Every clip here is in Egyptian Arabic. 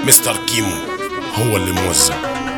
مستر كيمو هو اللي موزع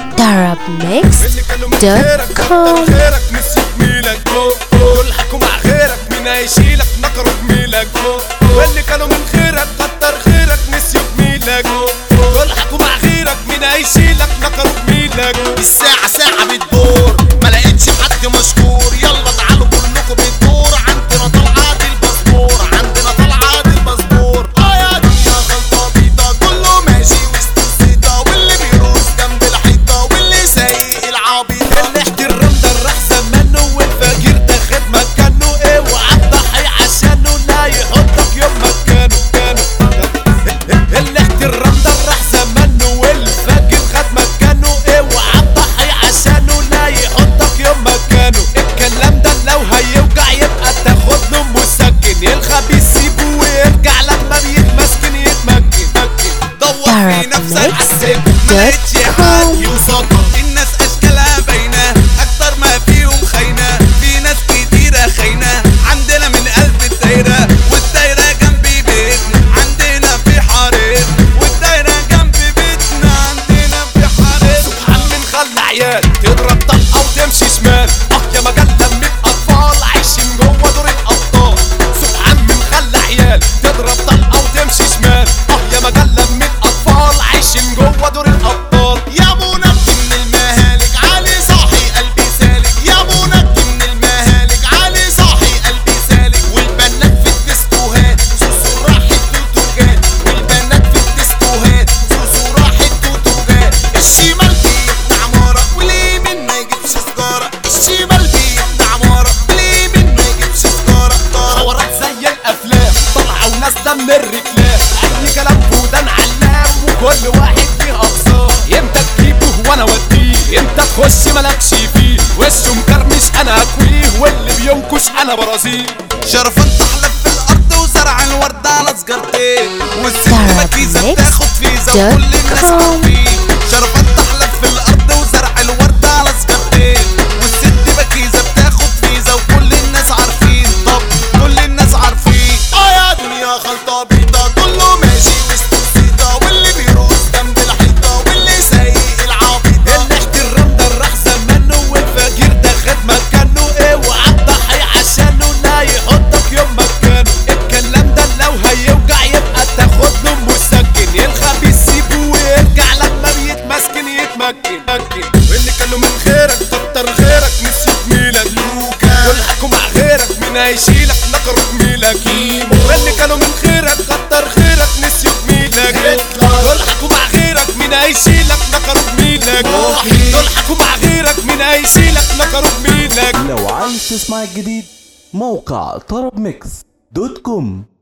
اللي كانوا من غيرك كتر darabmix.com خيرك نسيت ميلك دول حكوا مع غيرك مين هيشيلك نكروا بميلك واللي كانوا من غيرك كتر خيرك نسيوا بميلك دول حكوا مع غيرك مين هيشيلك نكروا بميلك الساعة ساعة بتدور ما لقيتش حد مشكور يلا تعالوا كلكم بتدور عندنا طلعات الباسبور عندنا طلعات الباسبور اه يا دنيا غلطة بيضة كله ماشي وسط الزيطة واللي بيروس جنب الحيطة واللي سايق العبيطة اللي احترام ده راح زمانه والفقير ده خد مكانه اوعى تضحي عشانه لا يحطك يوم مكانه كانه اللي احترام ده راح زمانه والفقير خد مكانه اوعى تضحي عشانه لا يحطك يوم مكانه الكلام ده لو هيوجع يبقى تاخد له مسكن الخبيث سيبه ويرجع لما بيتمسكن يتمكن دور في نفسك عالسجن ما لقيتش حد يوصلك الناس اشكالها باينه اكتر ما فيهم خاينه في ناس كتيره خاينه عندنا من قلب الدايره والدايره جنب بيتنا عندنا في حارتنا والدايره جنب بيتنا عندنا في حارتنا عم نخلي عيال تضرب طلقه وتمشي شمال اه يا مجال لمة اطفال عايشين جوه دور الابطال سبحان من خلي عيال تضرب طلقه وتمشي شمال اه يا مجال لمة اطفال عايشين جوه دور الابطال يا ابو نبي من المهالك علي صاحي قلبي سالك يا ابو نبي من المهالك علي صاحي قلبي سالك والبنات في الديسكوهات سوسو راحت توتوجات والبنات في الديسكوهات سوسو راحت توتوجات الشمال بيبدع عمارة واليمين ما يجيبش سجارة الشمال بيبدع عمارة واليمين ما يجيبش سجارة طارة حوارات زي الافلام طالعه ونازله من الركلام اي كلام فودان علام وكل واحد فيه اقسام امتى تجيبه وانا اوديه امتى تخش مالكش فيه وشه مكرمش انا اكويه واللي بينكش انا برازيل شرفان تحلب في الارض وزرع الورد على سجارتين والست بكيزه بتاخد فيزا وكل الناس عارفين شرفان تحلب في الارض وزرع الورد على سجارتين والست بكيزه بتاخد فيزا وكل الناس عارفين طب كل الناس عارفين اه يا دنيا خلطه بيضه كله ماشي وسط الزيطه واللي بيروس جنب الحيطه واللي سايق العبيطه الاحترام ده راح زمانه والفقير ده خد مكانه اوعى تضحي عشانه لا يحطك يوم مكانه الكلام ده لو هيوجع يبقى تاخد له مسكن الخبيث سيبه ويرجع لما بيتمسكن يتمكن واللي كانوا من غيرك كتر خيرك نسيت ميلك لوكا دول حكوا مع غيرك مين هيشيلك نكروا بميلك واللي كانوا من غيرك كتر خيرك نسيوا بميلك دول حكوا مع غيرك مين هيشيلك نكروا بميلك دول حكوا مع غيرك مين هيشيلك نكروا بميلك لو عايز تسمع الجديد موقع طرب ميكس دوت كوم